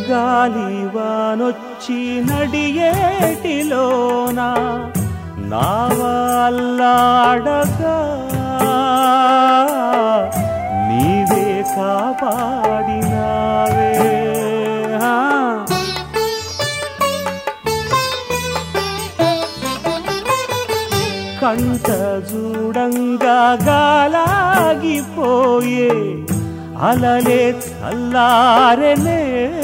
గాలివానొచ్చి నడియేటిలోన నావల్లాడగా నీవే కాపాడినావే ఆ. కంట చూడంగా గాలాగిపోయే అలలే చల్లారెనే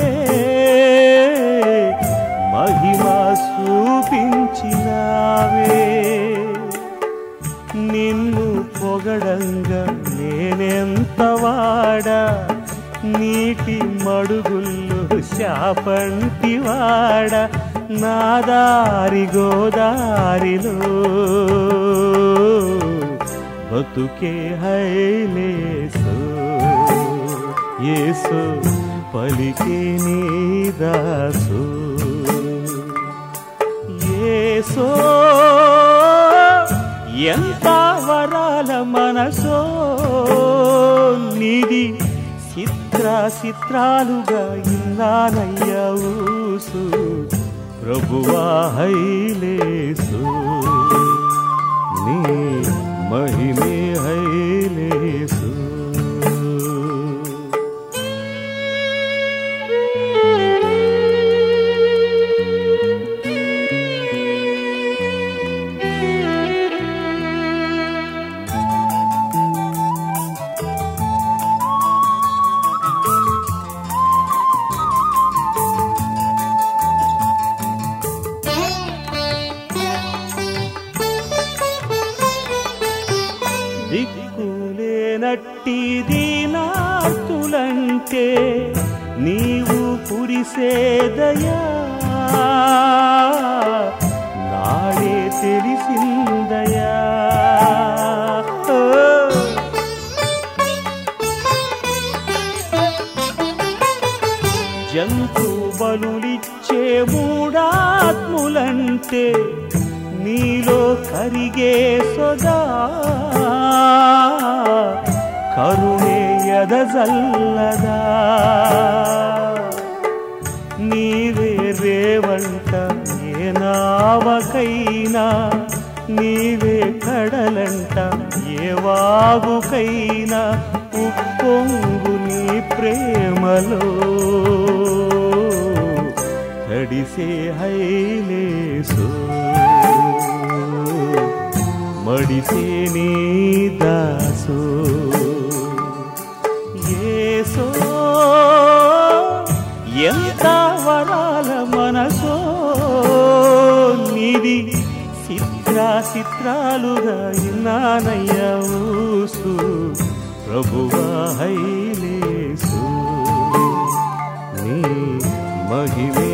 మహిమ చూపించినావే నిన్ను పొగడంగా నేనెంత వాడా నీటి మడుగుల్లో శాపంటి వాడ నా దారి గోదారిలో బతుకే హైలేసో ఏసో పలికే నీ దాసో ఏసో ఎంత వరాల మనసో నిధి చిత్ర చిత్రాలుగా ఇన్నానయ్యా ఊసు ప్రభువా హైలేసు నీ మహిమే హైలేసు దిక్కులేనట్టి దీనార్తులంటే నీవు కురిసేదయా నాడే తెలిసిందయా ఓ. జంతు బలులిచ్చే మూడాత్ములంటే నీలో కరిగే సొదా కరుణే ఎదజల్లదా నీవే రేవంట ఏ నావకైనా నీవే కడలంట ఏ వాగుకైనా ఉప్పొంగు నీ ప్రేమలో తడిసే హైలేసో మడిసే నీ దాసో ఏసో ఎంత వరాల మనసో నిధి చిత్ర చిత్రాలుగా ఇన్నానయ్యా ఊసు ప్రభువా హైలేసు నీ మహిమే